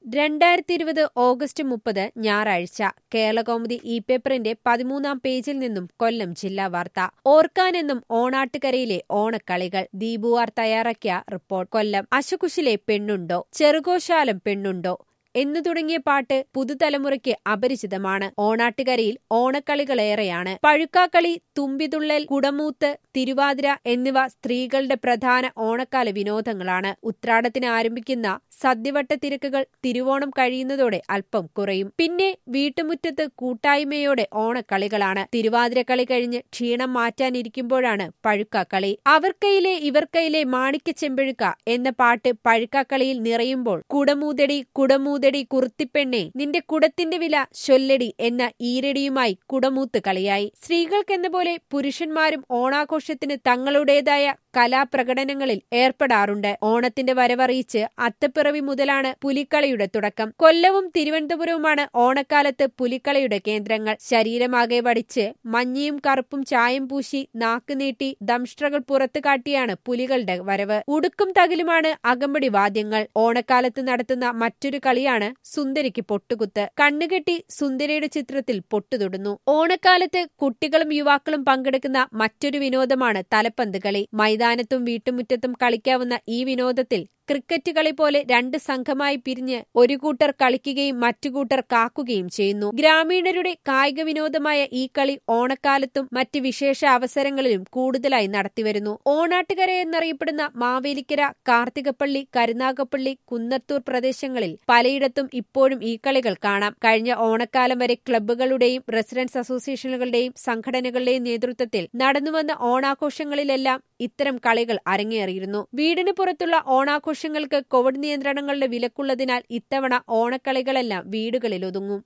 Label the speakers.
Speaker 1: രണ്ടായിരത്തി ഇരുപത് ഓഗസ്റ്റ് മുപ്പത് ഞായറാഴ്ച കേരളകൗമുദി ഇ പേപ്പറിന്റെ പതിമൂന്നാം പേജിൽ നിന്നും കൊല്ലം ജില്ലാ വാർത്ത ഓർക്കാനെന്നും ഓണാട്ടുകരയിലെ ഓണക്കളികൾ ദീപുവാർ തയ്യാറാക്കിയ റിപ്പോർട്ട് കൊല്ലം അശകുശിലെ പെണ്ണുണ്ടോ ചെറുകോശാലം പെണ്ണുണ്ടോ എന്നു തുടങ്ങിയ പാട്ട് പുതുതലമുറയ്ക്ക് അപരിചിതമാണ് ഓണാട്ടുകരയിൽ ഓണക്കളികളേറെയാണ് പഴുക്കാക്കളി തുമ്പിതുള്ളൽ കുടമൂത്ത് തിരുവാതിര എന്നിവ സ്ത്രീകളുടെ പ്രധാന ഓണക്കാല വിനോദങ്ങളാണ് ഉത്രാടത്തിന് ആരംഭിക്കുന്ന സദ്യവട്ട തിരക്കുകൾ തിരുവോണം കഴിയുന്നതോടെ അല്പം കുറയും പിന്നെ വീട്ടുമുറ്റത്ത് കൂട്ടായ്മയോടെ ഓണക്കളികളാണ് തിരുവാതിരക്കളി കഴിഞ്ഞ് ക്ഷീണം മാറ്റാനിരിക്കുമ്പോഴാണ് പഴുക്കാക്കളി അവർക്കയിലെ ഇവർക്കയിലെ മാണിക്യ ചെമ്പഴുക്ക എന്ന പാട്ട് പഴുക്കാക്കളിയിൽ നിറയുമ്പോൾ കുടമൂതടി കുടമൂതടി കുറുത്തിപ്പെണ്ണെ നിന്റെ കുടത്തിന്റെ വില ചൊല്ലടി എന്ന ഈരടിയുമായി കുടമൂത്ത് കളിയായി സ്ത്രീകൾക്കെന്ന പോലെ പുരുഷന്മാരും ഓണാഘോഷത്തിന് തങ്ങളുടേതായ കലാപ്രകടനങ്ങളിൽ ഏർപ്പെടാറുണ്ട് ഓണത്തിന്റെ വരവറിയിച്ച് അത്തപ്പിറവി മുതലാണ് പുലിക്കളിയുടെ തുടക്കം കൊല്ലവും തിരുവനന്തപുരവുമാണ് ഓണക്കാലത്ത് പുലിക്കളിയുടെ കേന്ദ്രങ്ങൾ ശരീരമാകെ വടിച്ച് മഞ്ഞയും കറുപ്പും ചായം പൂശി നാക്ക് നീട്ടി ദംഷ്ട്രകൾ പുറത്തു കാട്ടിയാണ് പുലികളുടെ വരവ് ഉടുക്കും തകിലുമാണ് അകമ്പടി വാദ്യങ്ങൾ ഓണക്കാലത്ത് നടത്തുന്ന മറ്റൊരു കളിയാണ് സുന്ദരിക്ക് പൊട്ടുകുത്ത് കണ്ണുകെട്ടി സുന്ദരിയുടെ ചിത്രത്തിൽ പൊട്ടുതൊടുന്നു ഓണക്കാലത്ത് കുട്ടികളും യുവാക്കളും പങ്കെടുക്കുന്ന മറ്റൊരു വിനോദമാണ് തലപ്പന്ത് കളി മൈതാനത്തും വീട്ടുമുറ്റത്തും കളിക്കാവുന്ന ഈ വിനോദത്തിൽ ക്രിക്കറ്റ് കളി പോലെ രണ്ട് സംഘമായി പിരിഞ്ഞ് ഒരു കൂട്ടർ കളിക്കുകയും മറ്റു കൂട്ടർ കാക്കുകയും ചെയ്യുന്നു ഗ്രാമീണരുടെ കായിക വിനോദമായ ഈ കളി ഓണക്കാലത്തും മറ്റ് വിശേഷ അവസരങ്ങളിലും കൂടുതലായി നടത്തിവരുന്നു ഓണാട്ടുകര എന്നറിയപ്പെടുന്ന മാവേലിക്കര കാർത്തികപ്പള്ളി കരുനാഗപ്പള്ളി കുന്നത്തൂർ പ്രദേശങ്ങളിൽ പലയിടത്തും ഇപ്പോഴും ഈ കളികൾ കാണാം കഴിഞ്ഞ ഓണക്കാലം വരെ ക്ലബ്ബുകളുടെയും റെസിഡൻസ് അസോസിയേഷനുകളുടെയും സംഘടനകളുടെയും നേതൃത്വത്തിൽ നടന്നുവന്ന ഓണാഘോഷങ്ങളിലെല്ലാം ഇത്തരം കളികൾ അരങ്ങേറിയിരുന്നു വീടിന് പുറത്തുള്ള ഓണാഘോഷങ്ങൾക്ക് കോവിഡ് നിയന്ത്രണങ്ങളുടെ വിലക്കുള്ളതിനാൽ ഇത്തവണ ഓണക്കളികളെല്ലാം വീടുകളിൽ ഒതുങ്ങും